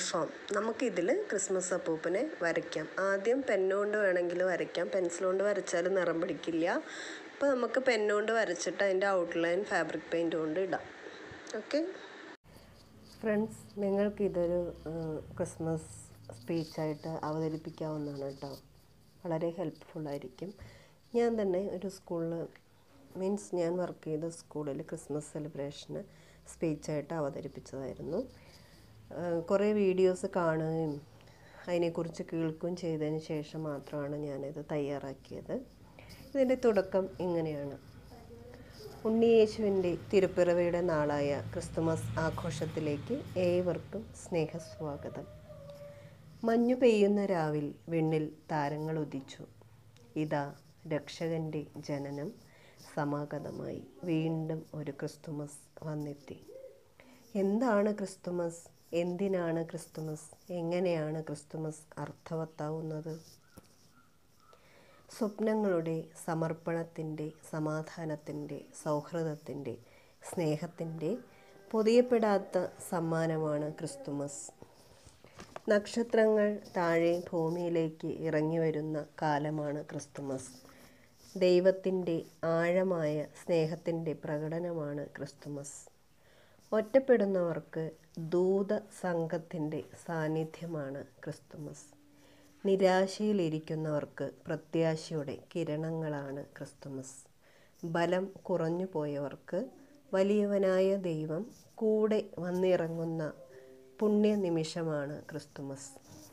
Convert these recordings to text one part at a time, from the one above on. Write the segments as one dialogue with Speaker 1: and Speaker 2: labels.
Speaker 1: form നമുക്കിതിൽ Christmas അപ്പൂപ്പനെ വരയ്ക്കാം ആദ്യം പെന്നുകൊണ്ട് വേണമെങ്കിൽ വരയ്ക്കാം പെൻസിൽ കൊണ്ട് വരച്ചാൽ നിറം പിടിക്കില്ല അപ്പോൾ നമുക്ക് പെന്നുകൊണ്ട് വരച്ചിട്ട് അതിൻ്റെ ഔട്ട്ലൈൻ ഫാബ്രിക് പെയിൻറ് കൊണ്ട് ഇടാം ഓക്കെ ഫ്രണ്ട്സ് നിങ്ങൾക്കിതൊരു ക്രിസ്മസ് സ്പീച്ചായിട്ട് അവതരിപ്പിക്കാവുന്നതാണ് കേട്ടോ വളരെ ഹെൽപ്ഫുള്ളായിരിക്കും ഞാൻ തന്നെ ഒരു സ്കൂളിൽ മീൻസ് ഞാൻ വർക്ക് ചെയ്ത സ്കൂളിൽ ക്രിസ്മസ് സെലിബ്രേഷന് സ്പീച്ചായിട്ട് അവതരിപ്പിച്ചതായിരുന്നു കുറേ വീഡിയോസ് കാണുകയും അതിനെക്കുറിച്ച് കേൾക്കുകയും ചെയ്തതിന് ശേഷം മാത്രമാണ് ഞാനിത് തയ്യാറാക്കിയത് ഇതിൻ്റെ തുടക്കം ഇങ്ങനെയാണ് ഉണ്ണിയേശുവിൻ്റെ തിരുപ്പിറവിയുടെ നാളായ ക്രിസ്തുമസ് ആഘോഷത്തിലേക്ക് ഏവർക്കും സ്നേഹസ്വാഗതം മഞ്ഞു പെയ്യുന്ന രാവിൽ വിണ്ണിൽ താരങ്ങൾ ഉദിച്ചു ഇതാ രക്ഷകൻ്റെ ജനനം സമാഗതമായി വീണ്ടും ഒരു ക്രിസ്തുമസ് വന്നെത്തി എന്താണ് ക്രിസ്തുമസ് എന്തിനാണ് ക്രിസ്തുമസ് എങ്ങനെയാണ് ക്രിസ്തുമസ് അർത്ഥവത്താവുന്നത് സ്വപ്നങ്ങളുടെ സമർപ്പണത്തിൻ്റെ സമാധാനത്തിൻ്റെ സൗഹൃദത്തിൻ്റെ സ്നേഹത്തിൻ്റെ പൊതിയപ്പെടാത്ത സമ്മാനമാണ് ക്രിസ്തുമസ് നക്ഷത്രങ്ങൾ താഴെ ഭൂമിയിലേക്ക് ഇറങ്ങി വരുന്ന കാലമാണ് ക്രിസ്തുമസ് ദൈവത്തിൻ്റെ ആഴമായ സ്നേഹത്തിൻ്റെ പ്രകടനമാണ് ക്രിസ്തുമസ് ഒറ്റപ്പെടുന്നവർക്ക് ദൂത സംഘത്തിൻ്റെ സാന്നിധ്യമാണ് ക്രിസ്തുമസ് നിരാശയിലിരിക്കുന്നവർക്ക് പ്രത്യാശയുടെ കിരണങ്ങളാണ് ക്രിസ്തുമസ് ബലം കുറഞ്ഞു പോയവർക്ക് വലിയവനായ ദൈവം കൂടെ വന്നിറങ്ങുന്ന പുണ്യ നിമിഷമാണ് ക്രിസ്തുമസ്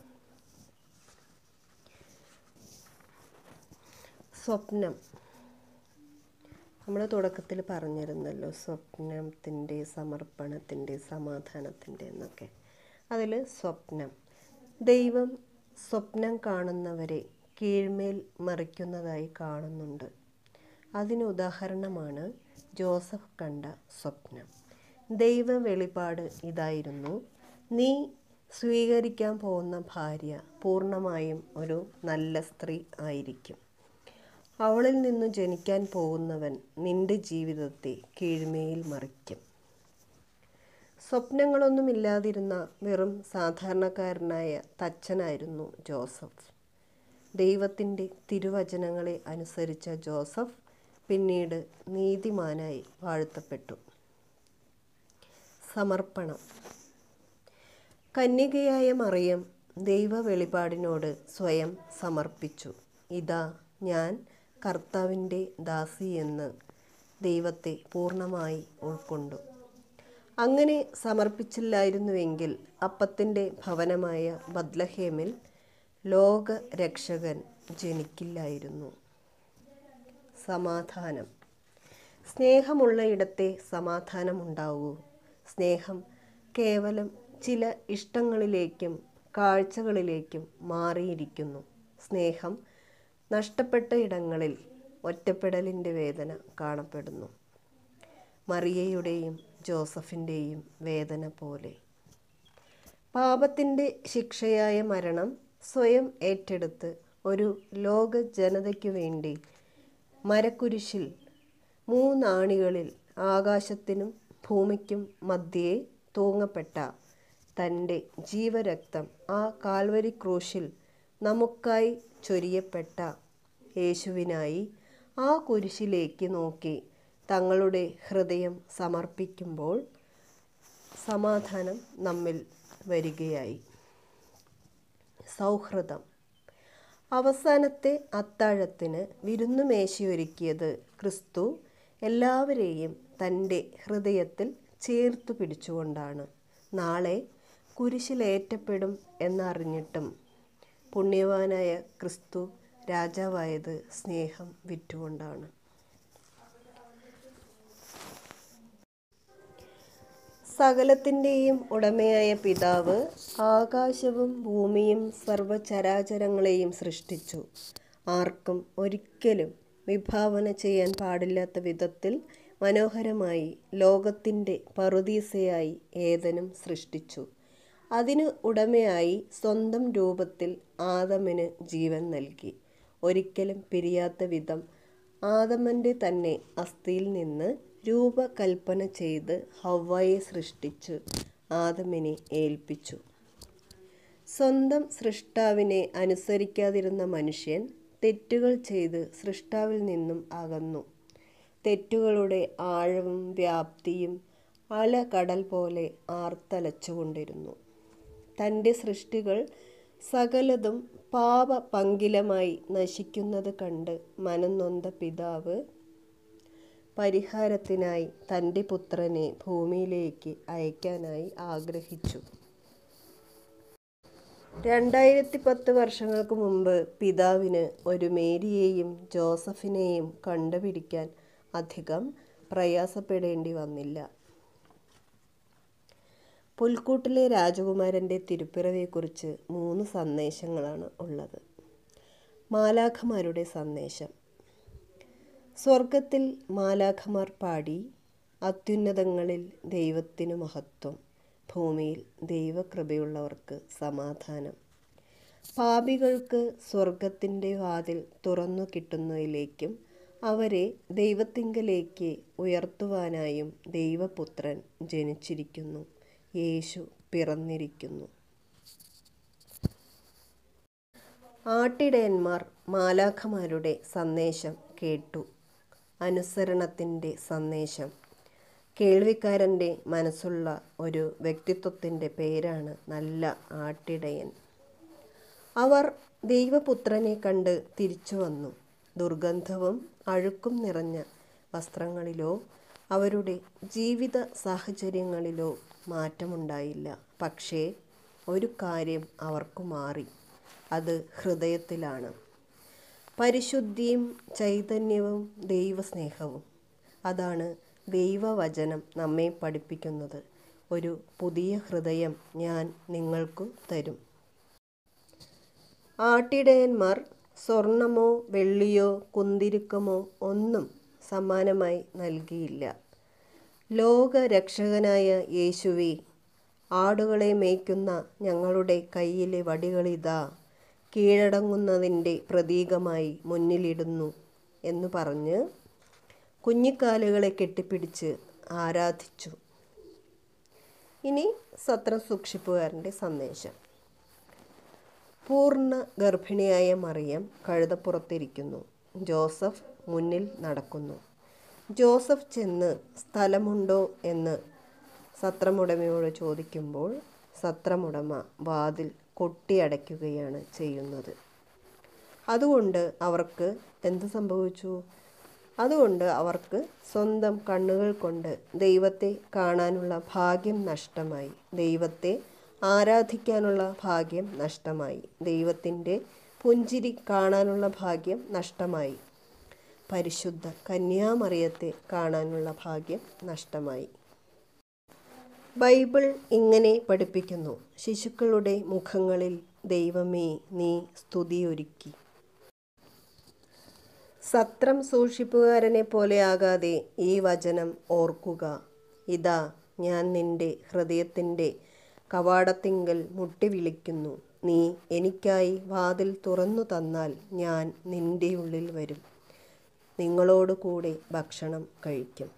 Speaker 1: സ്വപ്നം നമ്മൾ തുടക്കത്തിൽ പറഞ്ഞിരുന്നല്ലോ സ്വപ്നത്തിൻ്റെ സമർപ്പണത്തിൻ്റെ സമാധാനത്തിൻ്റെ എന്നൊക്കെ അതിൽ സ്വപ്നം ദൈവം സ്വപ്നം കാണുന്നവരെ കീഴ്മേൽ മറിക്കുന്നതായി കാണുന്നുണ്ട് അതിന് ഉദാഹരണമാണ് ജോസഫ് കണ്ട സ്വപ്നം ദൈവ വെളിപാട് ഇതായിരുന്നു നീ സ്വീകരിക്കാൻ പോകുന്ന ഭാര്യ പൂർണ്ണമായും ഒരു നല്ല സ്ത്രീ ആയിരിക്കും അവളിൽ നിന്ന് ജനിക്കാൻ പോകുന്നവൻ നിന്റെ ജീവിതത്തെ കീഴ്മയിൽ മറിക്കും സ്വപ്നങ്ങളൊന്നുമില്ലാതിരുന്ന വെറും സാധാരണക്കാരനായ തച്ചനായിരുന്നു ജോസഫ് ദൈവത്തിൻ്റെ തിരുവചനങ്ങളെ അനുസരിച്ച ജോസഫ് പിന്നീട് നീതിമാനായി വാഴ്ത്തപ്പെട്ടു സമർപ്പണം കന്യകയായ മറിയം ദൈവ വെളിപാടിനോട് സ്വയം സമർപ്പിച്ചു ഇതാ ഞാൻ കർത്താവിൻ്റെ ദാസി എന്ന് ദൈവത്തെ പൂർണ്ണമായി ഉൾക്കൊണ്ടു അങ്ങനെ സമർപ്പിച്ചില്ലായിരുന്നുവെങ്കിൽ അപ്പത്തിൻ്റെ ഭവനമായ ബദ്ലഹേമിൽ ലോക രക്ഷകൻ ജനിക്കില്ലായിരുന്നു സമാധാനം സ്നേഹമുള്ള ഇടത്തെ സമാധാനമുണ്ടാവൂ സ്നേഹം കേവലം ചില ഇഷ്ടങ്ങളിലേക്കും കാഴ്ചകളിലേക്കും മാറിയിരിക്കുന്നു സ്നേഹം നഷ്ടപ്പെട്ട ഇടങ്ങളിൽ ഒറ്റപ്പെടലിൻ്റെ വേദന കാണപ്പെടുന്നു മറിയയുടെയും ജോസഫിൻ്റെയും വേദന പോലെ പാപത്തിൻ്റെ ശിക്ഷയായ മരണം സ്വയം ഏറ്റെടുത്ത് ഒരു ലോക ജനതയ്ക്കു വേണ്ടി മരക്കുരിശിൽ മൂന്നാണികളിൽ ആകാശത്തിനും ഭൂമിക്കും മധ്യേ തൂങ്ങപ്പെട്ട തൻ്റെ ജീവരക്തം ആ കാൽവരി ക്രൂശിൽ നമുക്കായി ചൊരിയപ്പെട്ട യേശുവിനായി ആ കുരിശിലേക്ക് നോക്കി തങ്ങളുടെ ഹൃദയം സമർപ്പിക്കുമ്പോൾ സമാധാനം നമ്മിൽ വരികയായി സൗഹൃദം അവസാനത്തെ അത്താഴത്തിന് വിരുന്നുമേശയൊരുക്കിയത് ക്രിസ്തു എല്ലാവരെയും തൻ്റെ ഹൃദയത്തിൽ ചേർത്തു പിടിച്ചുകൊണ്ടാണ് നാളെ കുരിശിലേറ്റപ്പെടും എന്നറിഞ്ഞിട്ടും പുണ്യവാനായ ക്രിസ്തു രാജാവായത് സ്നേഹം വിറ്റുകൊണ്ടാണ് സകലത്തിൻ്റെയും ഉടമയായ പിതാവ് ആകാശവും ഭൂമിയും സർവചരാചരങ്ങളെയും സൃഷ്ടിച്ചു ആർക്കും ഒരിക്കലും വിഭാവന ചെയ്യാൻ പാടില്ലാത്ത വിധത്തിൽ മനോഹരമായി ലോകത്തിൻ്റെ പറുദീസയായി ഏതനും സൃഷ്ടിച്ചു അതിന് ഉടമയായി സ്വന്തം രൂപത്തിൽ ആദമിന് ജീവൻ നൽകി ഒരിക്കലും പിരിയാത്ത വിധം ആദമൻ്റെ തന്നെ അസ്ഥിയിൽ നിന്ന് രൂപകൽപ്പന ചെയ്ത് ഹവ്വയെ സൃഷ്ടിച്ച് ആദമിനെ ഏൽപ്പിച്ചു സ്വന്തം സൃഷ്ടാവിനെ അനുസരിക്കാതിരുന്ന മനുഷ്യൻ തെറ്റുകൾ ചെയ്ത് സൃഷ്ടാവിൽ നിന്നും അകന്നു തെറ്റുകളുടെ ആഴവും വ്യാപ്തിയും അല കടൽ പോലെ ആർത്തലച്ചുകൊണ്ടിരുന്നു തൻ്റെ സൃഷ്ടികൾ സകലതും പാപ പങ്കിലമായി നശിക്കുന്നത് കണ്ട് മനംനൊന്ത പിതാവ് പരിഹാരത്തിനായി തൻ്റെ പുത്രനെ ഭൂമിയിലേക്ക് അയക്കാനായി ആഗ്രഹിച്ചു രണ്ടായിരത്തി പത്ത് വർഷങ്ങൾക്ക് മുമ്പ് പിതാവിന് ഒരു മേരിയെയും ജോസഫിനെയും കണ്ടുപിടിക്കാൻ അധികം പ്രയാസപ്പെടേണ്ടി വന്നില്ല പുൽക്കൂട്ടിലെ രാജകുമാരൻ്റെ തിരുപ്പിറവിയെക്കുറിച്ച് മൂന്ന് സന്ദേശങ്ങളാണ് ഉള്ളത് മാലാഖമാരുടെ സന്ദേശം സ്വർഗത്തിൽ മാലാഖമാർ പാടി അത്യുന്നതങ്ങളിൽ ദൈവത്തിനു മഹത്വം ഭൂമിയിൽ ദൈവകൃപയുള്ളവർക്ക് സമാധാനം പാപികൾക്ക് സ്വർഗത്തിൻ്റെ വാതിൽ തുറന്നു കിട്ടുന്നതിലേക്കും അവരെ ദൈവത്തിങ്കലേക്ക് ഉയർത്തുവാനായും ദൈവപുത്രൻ ജനിച്ചിരിക്കുന്നു യേശു പിറന്നിരിക്കുന്നു ആട്ടിടയന്മാർ മാലാഖമാരുടെ സന്ദേശം കേട്ടു അനുസരണത്തിൻ്റെ സന്ദേശം കേൾവിക്കാരൻ്റെ മനസ്സുള്ള ഒരു വ്യക്തിത്വത്തിൻ്റെ പേരാണ് നല്ല ആട്ടിടയൻ അവർ ദൈവപുത്രനെ കണ്ട് തിരിച്ചു വന്നു ദുർഗന്ധവും അഴുക്കും നിറഞ്ഞ വസ്ത്രങ്ങളിലോ അവരുടെ ജീവിത സാഹചര്യങ്ങളിലോ മാറ്റമുണ്ടായില്ല പക്ഷേ ഒരു കാര്യം അവർക്ക് മാറി അത് ഹൃദയത്തിലാണ് പരിശുദ്ധിയും ചൈതന്യവും ദൈവസ്നേഹവും അതാണ് ദൈവവചനം നമ്മെ പഠിപ്പിക്കുന്നത് ഒരു പുതിയ ഹൃദയം ഞാൻ നിങ്ങൾക്കു തരും ആട്ടിടയന്മാർ സ്വർണമോ വെള്ളിയോ കുന്തിരുക്കമോ ഒന്നും സമ്മാനമായി നൽകിയില്ല ലോകരക്ഷകനായ യേശുവെ ആടുകളെ മേയ്ക്കുന്ന ഞങ്ങളുടെ കയ്യിലെ വടികളിതാ കീഴടങ്ങുന്നതിൻ്റെ പ്രതീകമായി മുന്നിലിടുന്നു എന്ന് പറഞ്ഞ് കുഞ്ഞിക്കാലുകളെ കെട്ടിപ്പിടിച്ച് ആരാധിച്ചു ഇനി സത്രം സൂക്ഷിപ്പുകാരൻ്റെ സന്ദേശം പൂർണ്ണ ഗർഭിണിയായ മറിയം കഴുതപ്പുറത്തിരിക്കുന്നു ജോസഫ് മുന്നിൽ നടക്കുന്നു ജോസഫ് ചെന്ന് സ്ഥലമുണ്ടോ എന്ന് സത്രമുടമയോട് ചോദിക്കുമ്പോൾ സത്രമുടമ വാതിൽ കൊട്ടിയടയ്ക്കുകയാണ് ചെയ്യുന്നത് അതുകൊണ്ട് അവർക്ക് എന്ത് സംഭവിച്ചു അതുകൊണ്ട് അവർക്ക് സ്വന്തം കണ്ണുകൾ കൊണ്ട് ദൈവത്തെ കാണാനുള്ള ഭാഗ്യം നഷ്ടമായി ദൈവത്തെ ആരാധിക്കാനുള്ള ഭാഗ്യം നഷ്ടമായി ദൈവത്തിൻ്റെ പുഞ്ചിരി കാണാനുള്ള ഭാഗ്യം നഷ്ടമായി പരിശുദ്ധ കന്യാമറിയത്തെ കാണാനുള്ള ഭാഗ്യം നഷ്ടമായി ബൈബിൾ ഇങ്ങനെ പഠിപ്പിക്കുന്നു ശിശുക്കളുടെ മുഖങ്ങളിൽ ദൈവമേ നീ സ്തുതിയൊരുക്കി സത്രം സൂക്ഷിപ്പുകാരനെ പോലെയാകാതെ ഈ വചനം ഓർക്കുക ഇതാ ഞാൻ നിന്റെ ഹൃദയത്തിൻ്റെ കവാടത്തിങ്കൽ മുട്ടി വിളിക്കുന്നു നീ എനിക്കായി വാതിൽ തുറന്നു തന്നാൽ ഞാൻ നിന്റെ ഉള്ളിൽ വരും നിങ്ങളോട് കൂടെ ഭക്ഷണം കഴിക്കും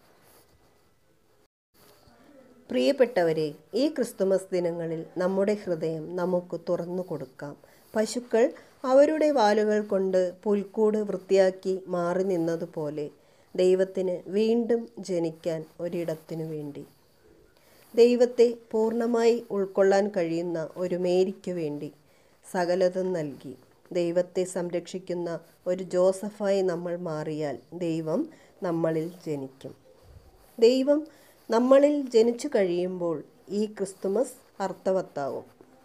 Speaker 1: പ്രിയപ്പെട്ടവരെ ഈ ക്രിസ്തുമസ് ദിനങ്ങളിൽ നമ്മുടെ ഹൃദയം നമുക്ക് തുറന്നു കൊടുക്കാം പശുക്കൾ അവരുടെ വാലുകൾ കൊണ്ട് പുൽക്കൂട് വൃത്തിയാക്കി മാറി നിന്നതുപോലെ ദൈവത്തിന് വീണ്ടും ജനിക്കാൻ ഒരിടത്തിനു വേണ്ടി ദൈവത്തെ പൂർണ്ണമായി ഉൾക്കൊള്ളാൻ കഴിയുന്ന ഒരു മേരിക്ക് വേണ്ടി സകലതും നൽകി ദൈവത്തെ സംരക്ഷിക്കുന്ന ഒരു ജോസഫായി നമ്മൾ മാറിയാൽ ദൈവം നമ്മളിൽ ജനിക്കും ദൈവം നമ്മളിൽ ജനിച്ചു കഴിയുമ്പോൾ ഈ ക്രിസ്തുമസ് അർത്ഥവത്താവും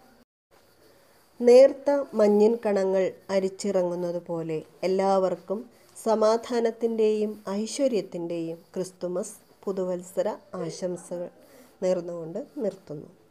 Speaker 1: നേർത്ത മഞ്ഞിൻ കണങ്ങൾ അരിച്ചിറങ്ങുന്നത് പോലെ എല്ലാവർക്കും സമാധാനത്തിൻ്റെയും ഐശ്വര്യത്തിൻ്റെയും ക്രിസ്തുമസ് പുതുവത്സര ആശംസകൾ നേർന്നുകൊണ്ട് നിർത്തുന്നു